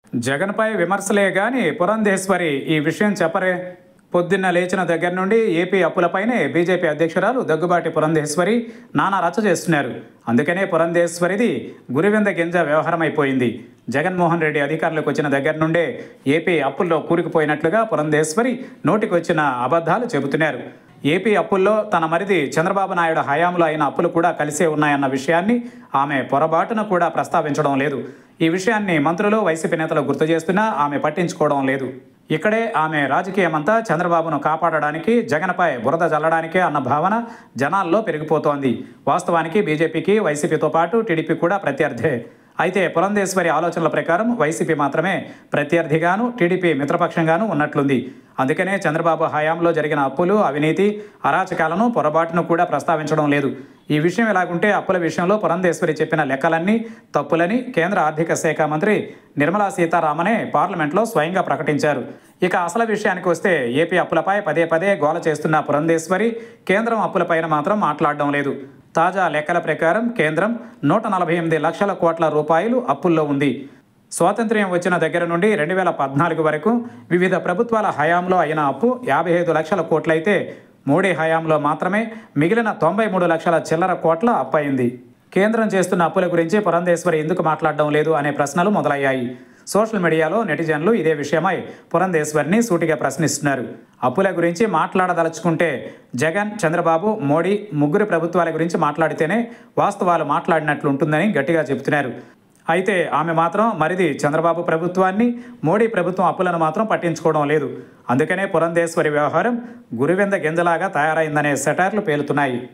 జగన్పై విమర్శలే గాని పురంధేశ్వరి ఈ విషయం చెప్పరే పొద్దున్న లేచిన దగ్గర నుండి ఏపీ అప్పులపైనే బీజేపీ అధ్యక్షురాలు దగ్గుబాటి పురంధేశ్వరి నానా రచ్చ చేస్తున్నారు అందుకనే పురంధేశ్వరిది గురివింద గింజ వ్యవహారమైపోయింది జగన్మోహన్ రెడ్డి అధికారులకు వచ్చిన దగ్గర నుండే ఏపీ అప్పుల్లో కూరుకుపోయినట్లుగా పురంధేశ్వరి నోటికొచ్చిన అబద్ధాలు చెబుతున్నారు ఏపీ అప్పుల్లో తన మరిది చంద్రబాబు నాయుడు హయాంలో అయిన అప్పులు కూడా కలిసే ఉన్నాయన్న విషయాన్ని ఆమె పొరపాటున కూడా ప్రస్తావించడం లేదు ఈ విషయాన్ని మంత్రులు వైసీపీ నేతలు గుర్తు చేస్తున్నా ఆమె పట్టించుకోవడం లేదు ఇక్కడే ఆమె రాజకీయమంతా చంద్రబాబును కాపాడడానికి జగన్పై బురద జల్లడానికే అన్న భావన జనాల్లో పెరిగిపోతోంది వాస్తవానికి బీజేపీకి వైసీపీతో పాటు టీడీపీ కూడా ప్రత్యర్థే అయితే పురంధేశ్వరి ఆలోచనల ప్రకారం వైసీపీ మాత్రమే ప్రత్యర్థిగాను టీడీపీ మిత్రపక్షంగాను ఉన్నట్లుంది అందుకనే చంద్రబాబు హయాంలో జరిగిన అప్పులు అవినీతి అరాచకాలను పొరపాటును కూడా ప్రస్తావించడం లేదు ఈ విషయం ఎలాగుంటే అప్పుల విషయంలో పురంధేశ్వరి చెప్పిన లెక్కలన్నీ తప్పులని కేంద్ర ఆర్థిక శాఖ మంత్రి నిర్మలా సీతారామనే పార్లమెంట్లో స్వయంగా ప్రకటించారు ఇక అసలు విషయానికి వస్తే ఏపీ అప్పులపై పదే పదే గోల చేస్తున్న పురంధేశ్వరి కేంద్రం అప్పులపైన మాత్రం మాట్లాడడం లేదు తాజా లెక్కల ప్రకారం కేంద్రం నూట నలభై ఎనిమిది లక్షల కోట్ల రూపాయలు అప్పుల్లో ఉంది స్వాతంత్ర్యం వచ్చిన దగ్గర నుండి రెండు వేల పద్నాలుగు వరకు వివిధ ప్రభుత్వాల హయాంలో అయిన అప్పు యాభై ఐదు లక్షల కోట్లయితే మోడీ హయాంలో మాత్రమే మిగిలిన తొంభై మూడు లక్షల చిల్లర కోట్ల అప్పయింది కేంద్రం చేస్తున్న అప్పుల గురించి పురంధేశ్వరి ఎందుకు మాట్లాడడం లేదు అనే ప్రశ్నలు మొదలయ్యాయి సోషల్ మీడియాలో నెటిజన్లు ఇదే విషయమై పురంధేశ్వరిని సూటిగా ప్రశ్నిస్తున్నారు అప్పుల గురించి మాట్లాడదలుచుకుంటే జగన్ చంద్రబాబు మోడీ ముగ్గురు ప్రభుత్వాల గురించి మాట్లాడితేనే వాస్తవాలు మాట్లాడినట్లు ఉంటుందని గట్టిగా చెబుతున్నారు అయితే ఆమె మాత్రం మరిది చంద్రబాబు ప్రభుత్వాన్ని మోడీ ప్రభుత్వం అప్పులను మాత్రం పట్టించుకోవడం లేదు అందుకనే పురంధేశ్వరి వ్యవహారం గురువింద గింజలాగా తయారైందనే సెటార్లు పేలుతున్నాయి